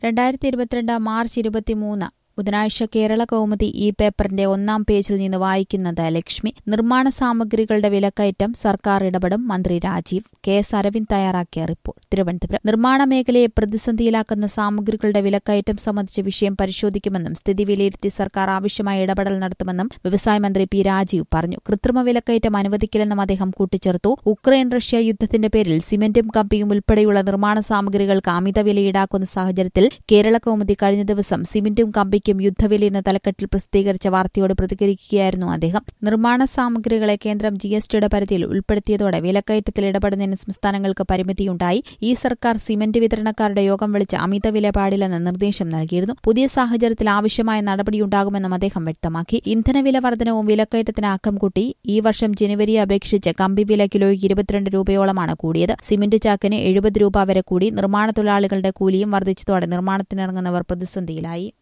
രണ്ടായിരത്തി ഇരുപത്തിരണ്ട് മാർച്ച് ഇരുപത്തിമൂന്ന് ബുധനാഴ്ച കേരള കൗമുദി ഈ പേപ്പറിന്റെ ഒന്നാം പേജിൽ നിന്ന് വായിക്കുന്നത് ലക്ഷ്മി നിർമ്മാണ സാമഗ്രികളുടെ വിലക്കയറ്റം സർക്കാർ ഇടപെടും മന്ത്രി രാജീവ് കെ എസ് അരവിന്ദ് തയ്യാറാക്കിയ റിപ്പോർട്ട് തിരുവനന്തപുരം നിർമ്മാണ മേഖലയെ പ്രതിസന്ധിയിലാക്കുന്ന സാമഗ്രികളുടെ വിലക്കയറ്റം സംബന്ധിച്ച വിഷയം പരിശോധിക്കുമെന്നും സ്ഥിതി വിലയിരുത്തി സർക്കാർ ആവശ്യമായ ഇടപെടൽ നടത്തുമെന്നും വ്യവസായ മന്ത്രി പി രാജീവ് പറഞ്ഞു കൃത്രിമ വിലക്കയറ്റം അനുവദിക്കില്ലെന്നും അദ്ദേഹം കൂട്ടിച്ചേർത്തു ഉക്രൈൻ റഷ്യ യുദ്ധത്തിന്റെ പേരിൽ സിമന്റും കമ്പിയും ഉൾപ്പെടെയുള്ള നിർമ്മാണ സാമഗ്രികൾക്ക് അമിത വില ഈടാക്കുന്ന സാഹചര്യത്തിൽ കേരള കൗമുദി കഴിഞ്ഞ ദിവസം സിമന്റും കമ്പിക്കും യുദ്ധവില എന്ന തലക്കെട്ടിൽ പ്രസിദ്ധീകരിച്ച വാർത്തയോട് പ്രതികരിക്കുകയായിരുന്നു അദ്ദേഹം നിർമ്മാണ സാമഗ്രികളെ കേന്ദ്രം ജി എസ് ടിയുടെ പരിധിയിൽ ഉൾപ്പെടുത്തിയതോടെ വിലക്കയറ്റത്തിൽ ഇടപെടുന്നതിന് സംസ്ഥാനങ്ങൾക്ക് പരിമിതിയുണ്ടായി ഈ സർക്കാർ സിമന്റ് വിതരണക്കാരുടെ യോഗം വിളിച്ച് അമിത വില പാടില്ലെന്ന് നിർദ്ദേശം നൽകിയിരുന്നു പുതിയ സാഹചര്യത്തിൽ ആവശ്യമായ നടപടിയുണ്ടാകുമെന്നും അദ്ദേഹം വ്യക്തമാക്കി ഇന്ധനവില വർധനവും വിലക്കയറ്റത്തിന് ആക്കം കൂട്ടി ഈ വർഷം ജനുവരിയെ അപേക്ഷിച്ച് കമ്പി വില കിലോയ്ക്ക് ഇരുപത്തിരണ്ട് രൂപയോളമാണ് കൂടിയത് സിമന്റ് ചാക്കിന് എഴുപത് രൂപ വരെ കൂടി നിർമ്മാണ തൊഴിലാളികളുടെ കൂലിയും വർദ്ധിച്ചതോടെ നിർമ്മാണത്തിനിറങ്ങുന്നവർ പ്രതിസന്ധിയിലായി